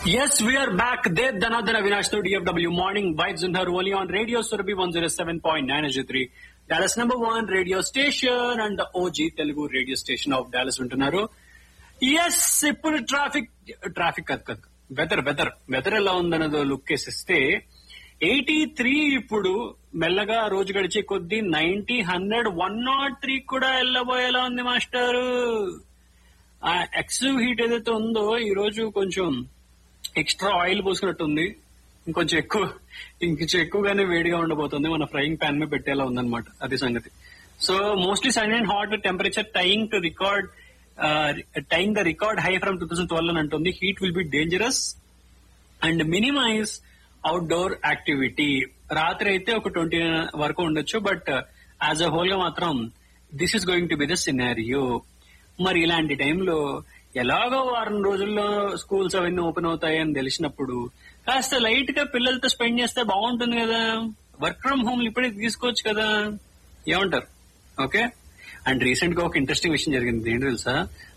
Yes, we are back. Dev Dhanadhana Avinash to DFW Morning Vibes in her only on Radio Surabhi 107.9 HD3. Dallas number one radio station and the OG Telugu radio station of Dallas ఉంటున్నారు yes ఇప్పుడు traffic traffic కాదు కాదు weather weather weather ఎలా ఉందన్నదో look వేసిస్తే eighty three ఇప్పుడు మెల్లగా రోజు గడిచే కొద్దీ ninety hundred one not three కూడా వెళ్ళబోయేలా ఉంది మాస్టర్ ఆ ఎక్సివ్ హీట్ ఏదైతే ఉందో ఈ రోజు కొంచెం ఎక్స్ట్రా ఆయిల్ పోసుకున్నట్టుంది ఇంకొంచెం ఎక్కువ ఇంకొంచెం ఎక్కువగానే వేడిగా ఉండబోతుంది మన ఫ్రైయింగ్ పాన్ మీద పెట్టేలా ఉందన్నమాట అది సంగతి so mostly sun and hot temperature tying to record tying the record high from two thousand twelve అని అంటుంది heat will be dangerous and minimize outdoor activity రాత్రి అయితే ఒక ట్వంటీ వరకు ఉండొచ్చు బట్ యాజ్ అ హోల్ గా మాత్రం this is going to be the scenario మరి ఇలాంటి టైంలో ఎలాగో వారం రోజుల్లో స్కూల్స్ అవన్నీ ఓపెన్ అవుతాయి అని తెలిసినప్పుడు కాస్త లైట్ గా పిల్లలతో స్పెండ్ చేస్తే బాగుంటుంది కదా వర్క్ ఫ్రమ్ హోమ్ ఇప్పుడే తీసుకోవచ్చు కదా ఏమంటారు ఓకే అండ్ రీసెంట్ గా ఒక ఇంట్రెస్టింగ్ విషయం జరిగింది ఏంటి తెలుసా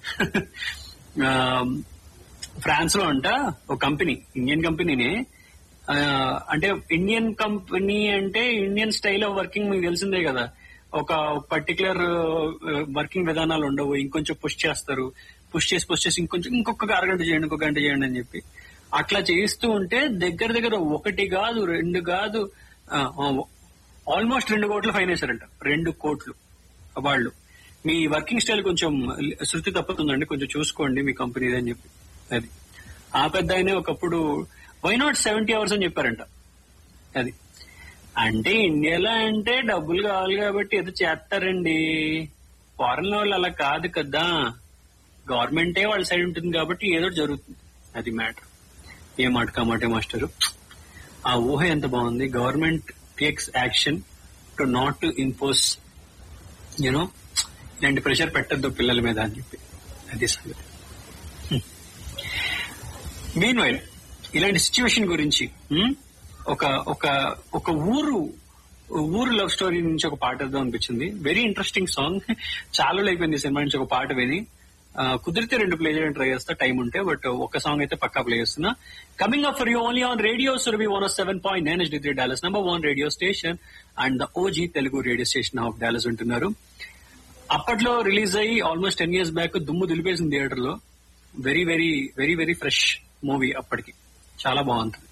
ఆ, ఫ్రాన్స్ లో అంట ఒక కంపెనీ ఇండియన్ కంపెనీనే ఆ, అంటే ఇండియన్ కంపెనీ అంటే ఇండియన్ స్టైల్ ఆఫ్ వర్కింగ్ మీకు తెలిసిందే కదా ఒక పర్టికులర్ వర్కింగ్ విధానాలు ఉండవు ఇంకొంచెం పుష్ చేస్తారు పుష్ చేసి పుష్ చేసి ఇంకొంచెం ఇంకొక అరగంట చేయండి ఇంకొక గంట చేయండి అని చెప్పి అట్లా చేస్తూ ఉంటే దగ్గర దగ్గర ఒకటి కాదు రెండు కాదు ఆల్మోస్ట్ రెండు కోట్లు ఫైన్ వేశారంట రెండు కోట్లు వాళ్ళు మీ వర్కింగ్ స్టైల్ కొంచెం శృతి తప్పుతుందండి కొంచెం చూసుకోండి మీ కంపెనీది అని చెప్పి అది ఆ పెద్ద ఆయన ఒకప్పుడు వై నాట్ సెవెంటీ అవర్స్ అని చెప్పారంట అది అంటే ఇండియాలో అంటే డబ్బులు కావాలి కాబట్టి ఏదో చేస్తారండి ఫారెన్ వాళ్ళు అలా కాదు కదా గవర్నమెంటే వాళ్ళ సైడ్ ఉంటుంది కాబట్టి ఏదో జరుగుతుంది అది మ్యాటర్ ఏ మాట కామాటే మాస్టరు ఆ ఊహ ఎంత బాగుంది government takes action to not to impose you know ఇలాంటి ప్రెషర్ పెట్టద్దు పిల్లల మీద అని చెప్పి అది సంగతి మీన్ వైల్ ఇలాంటి సిచ్యువేషన్ గురించి హ్మ్, ఒక ఒక ఒక ఊరు ఊరు లవ్ స్టోరీ నుంచి ఒక పాట వేద్దాం అనిపించింది వెరీ ఇంట్రెస్టింగ్ సాంగ్ చాలా రోజులు అయిపోయింది ఈ సినిమా నుంచి ఒక పాట విని ఆ, కుదిరితే రెండు ప్లే చేయడానికి ట్రై చేస్తా టైం ఉంటే బట్ ఒక సాంగ్ అయితే పక్కా ప్లే చేస్తున్నా coming up for you only on radio Surabhi one seven point nine S three Dallas number one radio station and the OG Telugu radio station of Dallas ఉంటున్నారు అప్పట్లో release అయ్యి almost ten years back దుమ్ము దులిపేసింది theatre లో very very very very fresh movie అప్పటికి చాలా బాగుంటుంది